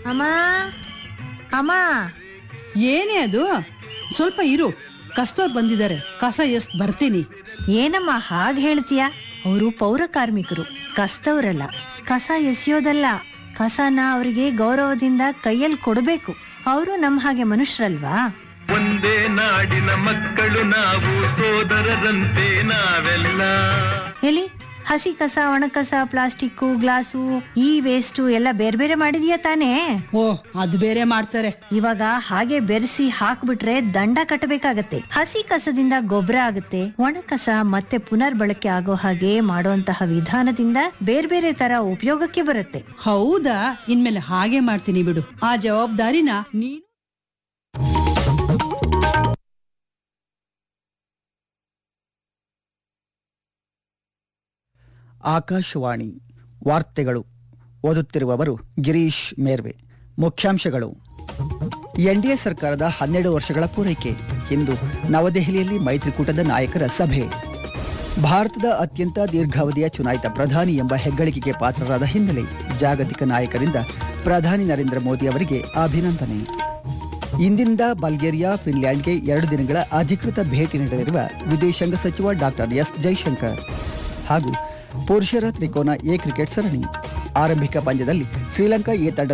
ಅಮ್ಮ ಅಮ್ಮ ಏನೇ ಅದು ಸ್ವಲ್ಪ ಇರು ಕಸ್ತೋರ್ ಬಂದಿದ್ದಾರೆ ಕಸ ಎಷ್ಟ್ ಬರ್ತೀನಿ ಏನಮ್ಮ ಹಾಗೆ ಹೇಳ್ತೀಯ ಅವರು ಪೌರ ಕಾರ್ಮಿಕರು ಕಸ್ತವ್ರಲ್ಲ ಕಸ ಎಸೆಯೋದಲ್ಲ ಕಸನ ಅವರಿಗೆ ಗೌರವದಿಂದ ಕೈಯಲ್ಲಿ ಕೊಡಬೇಕು ಅವರು ನಮ್ಮ ಹಾಗೆ ಮನುಷ್ಯರಲ್ವಾ ಒಂದೇ ನಾಡಿನ ಮಕ್ಕಳು ನಾವು ಸೋದರರಂತೆ ನಾವೆಲ್ಲ ಹೇಳಿ ಹಸಿ ಕಸ ಒಣ ಕಸ ಪ್ಲಾಸ್ಟಿಕ್ಕು ಗ್ಲಾಸು ಈ ವೇಸ್ಟು ಎಲ್ಲ ಬೇರೆ ಬೇರೆ ಮಾಡಿದೀಯಾ ತಾನೇ ಓ ಅದು ಬೇರೆ ಮಾಡ್ತಾರೆ ಇವಾಗ ಹಾಗೆ ಬೆರೆಸಿ ಹಾಕ್ಬಿಟ್ರೆ ದಂಡ ಕಟ್ಟಬೇಕಾಗತ್ತೆ ಹಸಿ ಕಸದಿಂದ ಗೊಬ್ಬರ ಆಗುತ್ತೆ ಒಣ ಕಸ ಮತ್ತೆ ಪುನರ್ಬಳಕೆ ಆಗೋ ಹಾಗೆ ಮಾಡುವಂತಹ ವಿಧಾನದಿಂದ ಬೇರೆ ಬೇರೆ ತರ ಉಪಯೋಗಕ್ಕೆ ಬರುತ್ತೆ ಹೌದಾ ಇನ್ಮೇಲೆ ಹಾಗೆ ಮಾಡ್ತೀನಿ ಬಿಡು ಆ ಜವಾಬ್ದಾರಿನ ನೀನು ಆಕಾಶವಾಣಿ ವಾರ್ತೆಗಳು ಓದುತ್ತಿರುವವರು ಗಿರೀಶ್ ಮೇರ್ವೆ ಮುಖ್ಯಾಂಶಗಳು ಎನ್ಡಿಎ ಸರ್ಕಾರದ ಹನ್ನೆರಡು ವರ್ಷಗಳ ಪೂರೈಕೆ ಇಂದು ನವದೆಹಲಿಯಲ್ಲಿ ಮೈತ್ರಿಕೂಟದ ನಾಯಕರ ಸಭೆ ಭಾರತದ ಅತ್ಯಂತ ದೀರ್ಘಾವಧಿಯ ಚುನಾಯಿತ ಪ್ರಧಾನಿ ಎಂಬ ಹೆಗ್ಗಳಿಕೆಗೆ ಪಾತ್ರರಾದ ಹಿನ್ನೆಲೆ ಜಾಗತಿಕ ನಾಯಕರಿಂದ ಪ್ರಧಾನಿ ನರೇಂದ್ರ ಮೋದಿ ಅವರಿಗೆ ಅಭಿನಂದನೆ ಇಂದಿನಿಂದ ಬಲ್ಗೇರಿಯಾ ಫಿನ್ಲ್ಯಾಂಡ್ಗೆ ಎರಡು ದಿನಗಳ ಅಧಿಕೃತ ಭೇಟಿ ನೀಡಲಿರುವ ವಿದೇಶಾಂಗ ಸಚಿವ ಡಾಕ್ಟರ್ ಎಸ್ ಜೈಶಂಕರ್ ಹಾಗೂ ಪುರುಷರ ತ್ರಿಕೋನ ಎ ಕ್ರಿಕೆಟ್ ಸರಣಿ ಆರಂಭಿಕ ಪಂದ್ಯದಲ್ಲಿ ಶ್ರೀಲಂಕಾ ಎ ತಂಡ